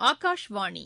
ஆகாஷ்வாணி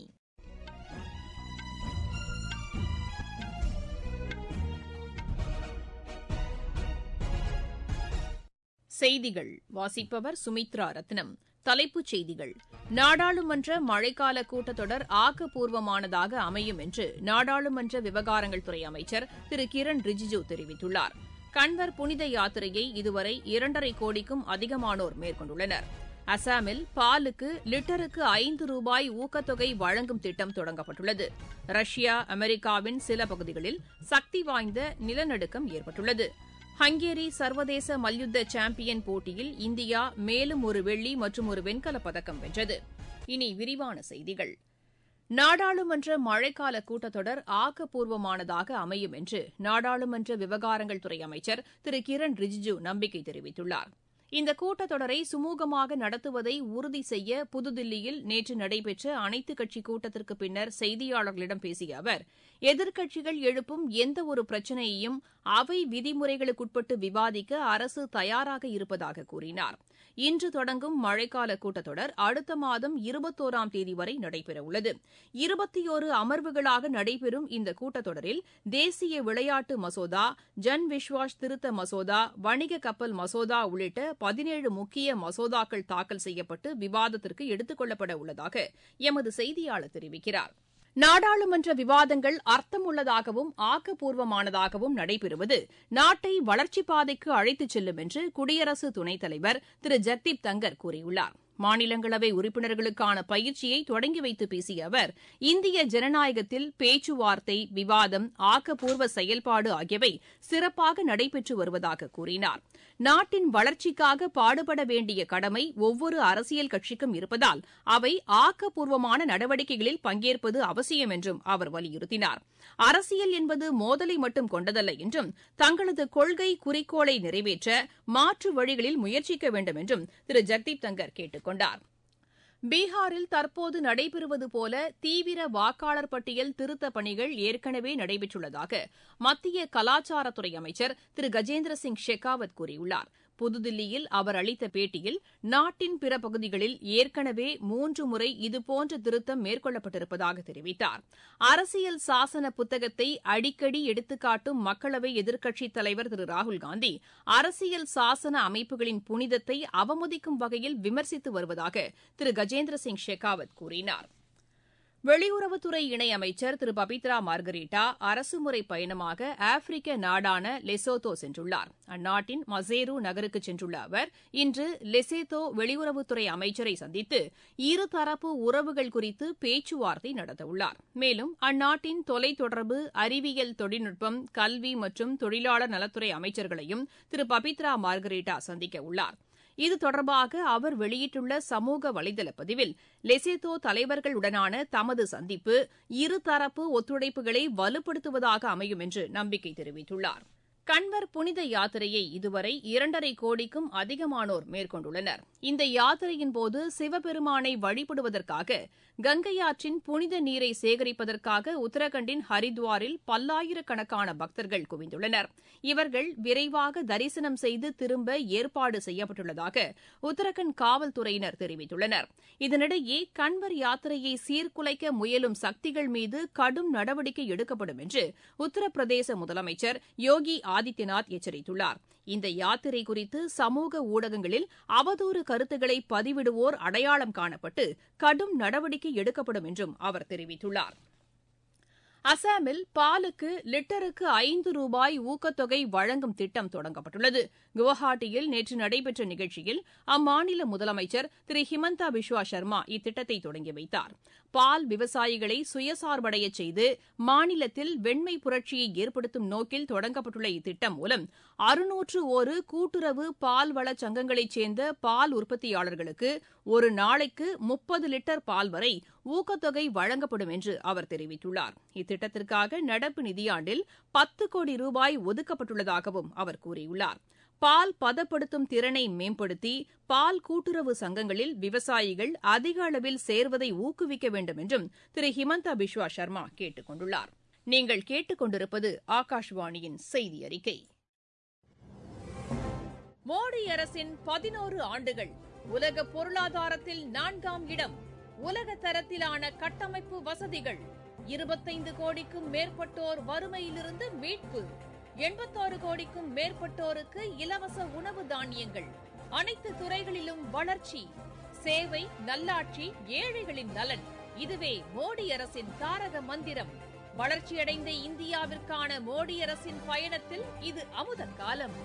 செய்திகள் வாசிப்பவர் சுமித்ரா ரத்னம் தலைப்புச் செய்திகள் நாடாளுமன்ற மழைக்கால கூட்டத்தொடர் ஆக்கப்பூர்வமானதாக அமையும் என்று நாடாளுமன்ற விவகாரங்கள் துறை அமைச்சர் திரு கிரண் ரிஜிஜு தெரிவித்துள்ளார் கன்வர் புனித யாத்திரையை இதுவரை இரண்டரை கோடிக்கும் அதிகமானோர் மேற்கொண்டுள்ளனர் அசாமில் பாலுக்கு லிட்டருக்கு ஐந்து ரூபாய் ஊக்கத்தொகை வழங்கும் திட்டம் தொடங்கப்பட்டுள்ளது ரஷ்யா அமெரிக்காவின் சில பகுதிகளில் சக்தி வாய்ந்த நிலநடுக்கம் ஏற்பட்டுள்ளது ஹங்கேரி சர்வதேச மல்யுத்த சாம்பியன் போட்டியில் இந்தியா மேலும் ஒரு வெள்ளி மற்றும் ஒரு வெண்கலப் பதக்கம் வென்றது இனி விரிவான செய்திகள் நாடாளுமன்ற மழைக்கால கூட்டத்தொடர் ஆக்கப்பூர்வமானதாக அமையும் என்று நாடாளுமன்ற விவகாரங்கள் துறை அமைச்சர் திரு கிரண் ரிஜிஜு நம்பிக்கை தெரிவித்துள்ளார் இந்த கூட்டத்தொடரை சுமூகமாக நடத்துவதை உறுதி செய்ய புதுதில்லியில் நேற்று நடைபெற்ற அனைத்துக் கட்சி கூட்டத்திற்கு பின்னர் செய்தியாளர்களிடம் பேசிய அவர் எதிர்க்கட்சிகள் எழுப்பும் எந்தவொரு பிரச்சினையையும் அவை விதிமுறைகளுக்குட்பட்டு விவாதிக்க அரசு தயாராக இருப்பதாக கூறினார் இன்று தொடங்கும் மழைக்கால கூட்டத்தொடர் அடுத்த மாதம் இருபத்தோராம் தேதி வரை நடைபெறவுள்ளது இருபத்தியோரு அமர்வுகளாக நடைபெறும் இந்த கூட்டத்தொடரில் தேசிய விளையாட்டு மசோதா ஜன் விஸ்வாஸ் திருத்த மசோதா வணிக கப்பல் மசோதா உள்ளிட்ட பதினேழு முக்கிய மசோதாக்கள் தாக்கல் செய்யப்பட்டு விவாதத்திற்கு எடுத்துக் கொள்ளப்பட உள்ளதாக எமது செய்தியாளர் தெரிவிக்கிறார் நாடாளுமன்ற விவாதங்கள் அர்த்தமுள்ளதாகவும் ஆக்கப்பூர்வமானதாகவும் நடைபெறுவது நாட்டை வளர்ச்சிப் பாதைக்கு அழைத்துச் செல்லும் என்று குடியரசு துணைத் தலைவர் திரு ஜக்தீப் தங்கர் கூறியுள்ளார் மாநிலங்களவை உறுப்பினர்களுக்கான பயிற்சியை தொடங்கி வைத்து பேசிய அவர் இந்திய ஜனநாயகத்தில் பேச்சுவார்த்தை விவாதம் ஆக்கப்பூர்வ செயல்பாடு ஆகியவை சிறப்பாக நடைபெற்று வருவதாக கூறினார் நாட்டின் வளர்ச்சிக்காக பாடுபட வேண்டிய கடமை ஒவ்வொரு அரசியல் கட்சிக்கும் இருப்பதால் அவை ஆக்கப்பூர்வமான நடவடிக்கைகளில் பங்கேற்பது அவசியம் என்றும் அவர் வலியுறுத்தினார் அரசியல் என்பது மோதலை மட்டும் கொண்டதல்ல என்றும் தங்களது கொள்கை குறிக்கோளை நிறைவேற்ற மாற்று வழிகளில் முயற்சிக்க வேண்டும் என்றும் திரு ஜக்தீப் தங்கர் கேட்டுக் கொண்டார் பீகாரில் தற்போது நடைபெறுவது போல தீவிர வாக்காளர் பட்டியல் திருத்தப் பணிகள் ஏற்கனவே நடைபெற்றுள்ளதாக மத்திய கலாச்சாரத்துறை அமைச்சர் திரு கஜேந்திர சிங் ஷெகாவத் கூறியுள்ளார் புதுதில்லியில் அவர் அளித்த பேட்டியில் நாட்டின் பிற பகுதிகளில் ஏற்கனவே மூன்று முறை இதுபோன்ற திருத்தம் மேற்கொள்ளப்பட்டிருப்பதாக தெரிவித்தார் அரசியல் சாசன புத்தகத்தை அடிக்கடி எடுத்துக்காட்டும் மக்களவை எதிர்க்கட்சித் தலைவர் திரு ராகுல்காந்தி அரசியல் சாசன அமைப்புகளின் புனிதத்தை அவமதிக்கும் வகையில் விமர்சித்து வருவதாக திரு கஜேந்திர சிங் ஷெகாவத் கூறினார் வெளியுறவுத்துறை இணையமைச்சர் திரு பபித்ரா மார்கரீட்டா அரசுமுறை பயணமாக ஆப்பிரிக்க நாடான லெசோத்தோ சென்றுள்ளார் அந்நாட்டின் மசேரு நகருக்கு சென்றுள்ள அவர் இன்று லெசேத்தோ வெளியுறவுத்துறை அமைச்சரை சந்தித்து இருதரப்பு உறவுகள் குறித்து பேச்சுவார்த்தை நடத்தவுள்ளார் மேலும் அந்நாட்டின் தொலைத்தொடர்பு அறிவியல் தொழில்நுட்பம் கல்வி மற்றும் தொழிலாளர் நலத்துறை அமைச்சர்களையும் திரு பபித்ரா மார்கரீட்டா சந்திக்க உள்ளார் இது தொடர்பாக அவர் வெளியிட்டுள்ள சமூக வலைதள பதிவில் லெசேத்தோ தலைவர்களுடனான தமது சந்திப்பு இருதரப்பு ஒத்துழைப்புகளை வலுப்படுத்துவதாக அமையும் என்று நம்பிக்கை தெரிவித்துள்ளார் கன்வர் புனித யாத்திரையை இதுவரை இரண்டரை கோடிக்கும் அதிகமானோர் மேற்கொண்டுள்ளனர் இந்த யாத்திரையின் போது சிவபெருமானை வழிபடுவதற்காக கங்கை ஆற்றின் புனித நீரை சேகரிப்பதற்காக உத்தரகண்டின் ஹரித்வாரில் பல்லாயிரக்கணக்கான பக்தர்கள் குவிந்துள்ளனர் இவர்கள் விரைவாக தரிசனம் செய்து திரும்ப ஏற்பாடு செய்யப்பட்டுள்ளதாக உத்தரகண்ட் காவல்துறையினர் தெரிவித்துள்ளனர் இதனிடையே கன்வர் யாத்திரையை சீர்குலைக்க முயலும் சக்திகள் மீது கடும் நடவடிக்கை எடுக்கப்படும் என்று உத்தரப்பிரதேச முதலமைச்சர் யோகி ஆதித்யநாத் எச்சரித்துள்ளார் இந்த யாத்திரை குறித்து சமூக ஊடகங்களில் அவதூறு கருத்துக்களை பதிவிடுவோர் அடையாளம் காணப்பட்டு கடும் நடவடிக்கை எடுக்கப்படும் என்றும் அவர் தெரிவித்துள்ளார் அசாமில் பாலுக்கு லிட்டருக்கு ஐந்து ரூபாய் ஊக்கத்தொகை வழங்கும் திட்டம் தொடங்கப்பட்டுள்ளது குவஹாட்டியில் நேற்று நடைபெற்ற நிகழ்ச்சியில் அம்மாநில முதலமைச்சர் திரு ஹிமந்தா பிஸ்வா சர்மா இத்திட்டத்தை தொடங்கி வைத்தார் பால் விவசாயிகளை சுயசார்படைய செய்து மாநிலத்தில் வெண்மை புரட்சியை ஏற்படுத்தும் நோக்கில் தொடங்கப்பட்டுள்ள இத்திட்டம் மூலம் அறுநூற்று ஒரு கூட்டுறவு பால்வள சங்கங்களைச் சேர்ந்த பால் உற்பத்தியாளர்களுக்கு ஒரு நாளைக்கு முப்பது லிட்டர் பால் வரை ஊக்கத்தொகை வழங்கப்படும் என்று அவர் தெரிவித்துள்ளார் இத்திட்டத்திற்காக நடப்பு நிதியாண்டில் பத்து கோடி ரூபாய் ஒதுக்கப்பட்டுள்ளதாகவும் அவர் கூறியுள்ளார் பால் பதப்படுத்தும் திறனை மேம்படுத்தி பால் கூட்டுறவு சங்கங்களில் விவசாயிகள் அதிக அளவில் சேர்வதை ஊக்குவிக்க வேண்டும் என்றும் திரு ஹிமந்தா பிஸ்வா சர்மா கேட்டுக் கொண்டுள்ளார் நீங்கள் கேட்டுக்கொண்டிருப்பது ஆகாஷ்வாணியின் செய்தி அறிக்கை மோடி அரசின் பதினோரு ஆண்டுகள் உலக பொருளாதாரத்தில் நான்காம் இடம் உலக தரத்திலான கட்டமைப்பு வசதிகள் இருபத்தைந்து கோடிக்கும் மேற்பட்டோர் வறுமையிலிருந்து மீட்பு எண்பத்தாறு கோடிக்கும் மேற்பட்டோருக்கு இலவச உணவு தானியங்கள் அனைத்து துறைகளிலும் வளர்ச்சி சேவை நல்லாட்சி ஏழைகளின் நலன் இதுவே மோடி அரசின் தாரக மந்திரம் வளர்ச்சியடைந்த இந்தியாவிற்கான மோடி அரசின் பயணத்தில் இது அமுத காலம்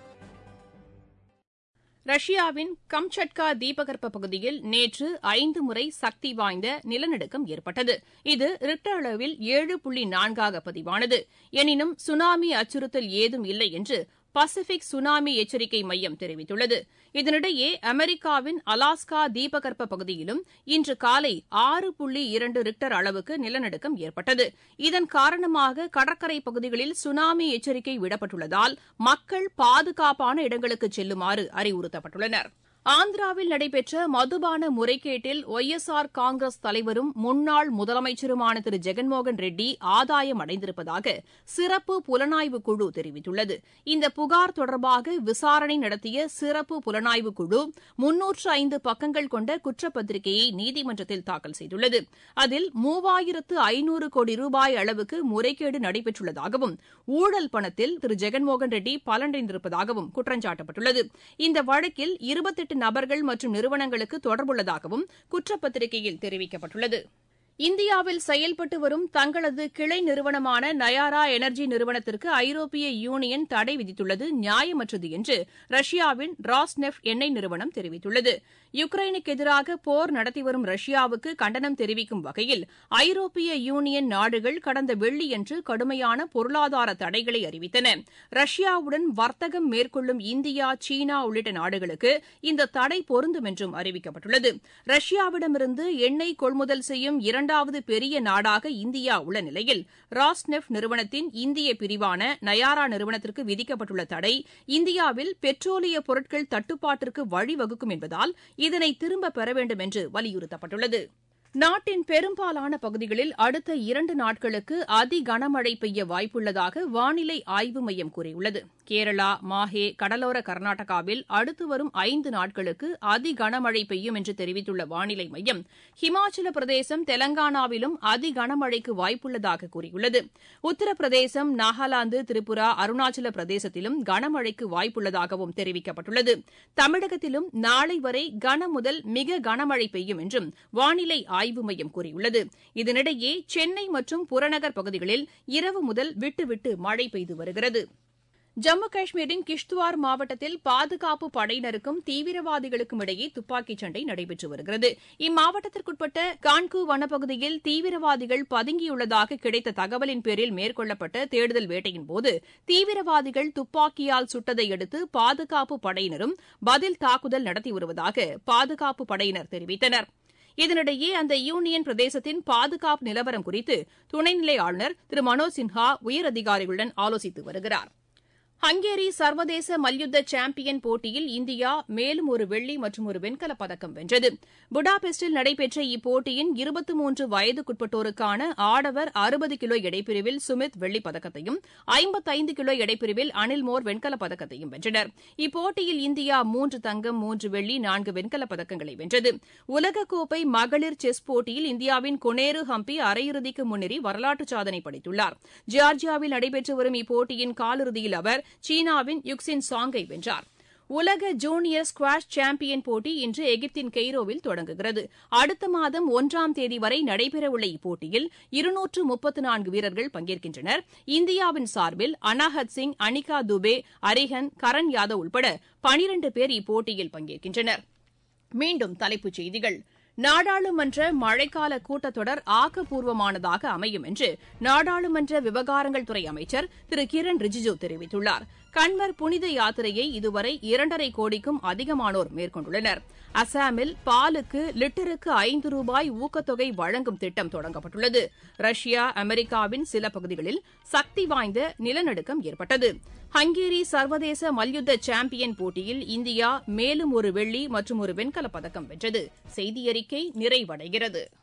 ரஷ்யாவின் கம்சட்கா தீபகற்ப பகுதியில் நேற்று ஐந்து முறை சக்தி வாய்ந்த நிலநடுக்கம் ஏற்பட்டது இது ரிக்டர் அளவில் ஏழு புள்ளி நான்காக பதிவானது எனினும் சுனாமி அச்சுறுத்தல் ஏதும் இல்லை என்று பசிபிக் சுனாமி எச்சரிக்கை மையம் தெரிவித்துள்ளது இதனிடையே அமெரிக்காவின் அலாஸ்கா தீபகற்ப பகுதியிலும் இன்று காலை ஆறு புள்ளி இரண்டு ரிக்டர் அளவுக்கு நிலநடுக்கம் ஏற்பட்டது இதன் காரணமாக கடற்கரை பகுதிகளில் சுனாமி எச்சரிக்கை விடப்பட்டுள்ளதால் மக்கள் பாதுகாப்பான இடங்களுக்கு செல்லுமாறு அறிவுறுத்தப்பட்டுள்ளனா் ஆந்திராவில் நடைபெற்ற மதுபான முறைகேட்டில் ஒய் எஸ் ஆர் காங்கிரஸ் தலைவரும் முன்னாள் முதலமைச்சருமான திரு ஜெகன்மோகன் ரெட்டி ஆதாயம் அடைந்திருப்பதாக சிறப்பு புலனாய்வு குழு தெரிவித்துள்ளது இந்த புகார் தொடர்பாக விசாரணை நடத்திய சிறப்பு புலனாய்வு குழு முன்னூற்று ஐந்து பக்கங்கள் கொண்ட குற்றப்பத்திரிகையை நீதிமன்றத்தில் தாக்கல் செய்துள்ளது அதில் மூவாயிரத்து ஐநூறு கோடி ரூபாய் அளவுக்கு முறைகேடு நடைபெற்றுள்ளதாகவும் ஊழல் பணத்தில் திரு ஜெகன்மோகன் ரெட்டி பலனடைந்திருப்பதாகவும் குற்றஞ்சாட்டப்பட்டுள்ளது இந்த வழக்கில் இருபத்தெட்டு நபர்கள் மற்றும் நிறுவனங்களுக்கு தொடர்புள்ளதாகவும் குற்றப்பத்திரிகையில் தெரிவிக்கப்பட்டுள்ளது இந்தியாவில் செயல்பட்டு வரும் தங்களது கிளை நிறுவனமான நயாரா எனர்ஜி நிறுவனத்திற்கு ஐரோப்பிய யூனியன் தடை விதித்துள்ளது நியாயமற்றது என்று ரஷ்யாவின் ராஸ்நெஃப்ட் எண்ணெய் நிறுவனம் தெரிவித்துள்ளது யுக்ரைனுக்கு எதிராக போர் நடத்தி வரும் ரஷ்யாவுக்கு கண்டனம் தெரிவிக்கும் வகையில் ஐரோப்பிய யூனியன் நாடுகள் கடந்த வெள்ளியன்று கடுமையான பொருளாதார தடைகளை அறிவித்தன ரஷ்யாவுடன் வர்த்தகம் மேற்கொள்ளும் இந்தியா சீனா உள்ளிட்ட நாடுகளுக்கு இந்த தடை பொருந்தும் என்றும் அறிவிக்கப்பட்டுள்ளது ரஷ்யாவிடமிருந்து எண்ணெய் கொள்முதல் செய்யும் இரண்டாவது பெரிய நாடாக இந்தியா உள்ள நிலையில் ராஸ்நெஃப்ட் நிறுவனத்தின் இந்திய பிரிவான நயாரா நிறுவனத்திற்கு விதிக்கப்பட்டுள்ள தடை இந்தியாவில் பெட்ரோலிய பொருட்கள் தட்டுப்பாட்டிற்கு வழிவகுக்கும் என்பதால் இதனை திரும்பப் பெற வேண்டும் என்று வலியுறுத்தப்பட்டுள்ளது நாட்டின் பெரும்பாலான பகுதிகளில் அடுத்த இரண்டு நாட்களுக்கு அதி கனமழை பெய்ய வாய்ப்புள்ளதாக வானிலை ஆய்வு மையம் கூறியுள்ளது கேரளா மாஹே கடலோர கர்நாடகாவில் அடுத்து வரும் ஐந்து நாட்களுக்கு அதி கனமழை பெய்யும் என்று தெரிவித்துள்ள வானிலை மையம் ஹிமாச்சல பிரதேசம் தெலங்கானாவிலும் அதி கனமழைக்கு வாய்ப்புள்ளதாக கூறியுள்ளது உத்தரப்பிரதேசம் நாகாலாந்து திரிபுரா அருணாச்சல பிரதேசத்திலும் கனமழைக்கு வாய்ப்புள்ளதாகவும் தெரிவிக்கப்பட்டுள்ளது தமிழகத்திலும் நாளை வரை கன முதல் மிக கனமழை பெய்யும் என்றும் வானிலை ஆய்வு மையம் கூறியுள்ளது இதனிடையே சென்னை மற்றும் புறநகர் பகுதிகளில் இரவு முதல் விட்டுவிட்டு மழை பெய்து வருகிறது ஜம்மு காஷ்மீரின் கிஷ்துவார் மாவட்டத்தில் பாதுகாப்பு படையினருக்கும் தீவிரவாதிகளுக்கும் இடையே துப்பாக்கிச் சண்டை நடைபெற்று வருகிறது இம்மாவட்டத்திற்குட்பட்ட கான்கு வனப்பகுதியில் தீவிரவாதிகள் பதுங்கியுள்ளதாக கிடைத்த தகவலின் பேரில் மேற்கொள்ளப்பட்ட தேடுதல் வேட்டையின்போது தீவிரவாதிகள் துப்பாக்கியால் சுட்டதை அடுத்து பாதுகாப்பு படையினரும் பதில் தாக்குதல் நடத்தி வருவதாக பாதுகாப்பு படையினர் தெரிவித்தனா் இதனிடையே அந்த யூனியன் பிரதேசத்தின் பாதுகாப்பு நிலவரம் குறித்து துணைநிலை ஆளுநர் திரு மனோஜ் சின்ஹா உயரதிகாரிகளுடன் ஆலோசித்து வருகிறார் ஹங்கேரி சர்வதேச மல்யுத்த சாம்பியன் போட்டியில் இந்தியா மேலும் ஒரு வெள்ளி மற்றும் ஒரு வெண்கலப் பதக்கம் வென்றது புடாபெஸ்டில் நடைபெற்ற இப்போட்டியின் இருபத்தி மூன்று வயதுக்குட்பட்டோருக்கான ஆடவர் அறுபது கிலோ எடைப்பிரிவில் சுமித் வெள்ளிப் பதக்கத்தையும் ஐம்பத்தைந்து கிலோ எடைப்பிரிவில் அனில் மோர் வெண்கலப் பதக்கத்தையும் வென்றனர் இப்போட்டியில் இந்தியா மூன்று தங்கம் மூன்று வெள்ளி நான்கு வெண்கலப் பதக்கங்களை வென்றது உலகக்கோப்பை மகளிர் செஸ் போட்டியில் இந்தியாவின் கொனேரு ஹம்பி அரையிறுதிக்கு முன்னேறி வரலாற்று சாதனை படைத்துள்ளார் ஜார்ஜியாவில் நடைபெற்று வரும் இப்போட்டியின் காலிறுதியில் அவர் சீனாவின் யுக்சின் சாங்கை வென்றார் உலக ஜூனியர் ஸ்குவாஷ் சாம்பியன் போட்டி இன்று எகிப்தின் கெய்ரோவில் தொடங்குகிறது அடுத்த மாதம் ஒன்றாம் தேதி வரை நடைபெறவுள்ள இப்போட்டியில் இருநூற்று முப்பத்து நான்கு வீரர்கள் பங்கேற்கின்றனர் இந்தியாவின் சார்பில் அனாஹத் சிங் அனிகா துபே அரிஹன் கரண் யாதவ் உட்பட பனிரண்டு பேர் இப்போட்டியில் பங்கேற்கின்றனர் மீண்டும் தலைப்புச் செய்திகள் நாடாளுமன்ற மழைக்கால கூட்டத்தொடர் ஆக்கப்பூர்வமானதாக அமையும் என்று நாடாளுமன்ற விவகாரங்கள் துறை அமைச்சர் திரு கிரண் ரிஜிஜு தெரிவித்துள்ளார் கண்வர் புனித யாத்திரையை இதுவரை இரண்டரை கோடிக்கும் அதிகமானோர் மேற்கொண்டுள்ளனர் அசாமில் பாலுக்கு லிட்டருக்கு ஐந்து ரூபாய் ஊக்கத்தொகை வழங்கும் திட்டம் தொடங்கப்பட்டுள்ளது ரஷ்யா அமெரிக்காவின் சில பகுதிகளில் சக்தி வாய்ந்த நிலநடுக்கம் ஏற்பட்டது ஹங்கேரி சர்வதேச மல்யுத்த சாம்பியன் போட்டியில் இந்தியா மேலும் ஒரு வெள்ளி மற்றும் ஒரு வெண்கலப் பதக்கம் வென்றது செய்தியறிக்கை நிறைவடைகிறது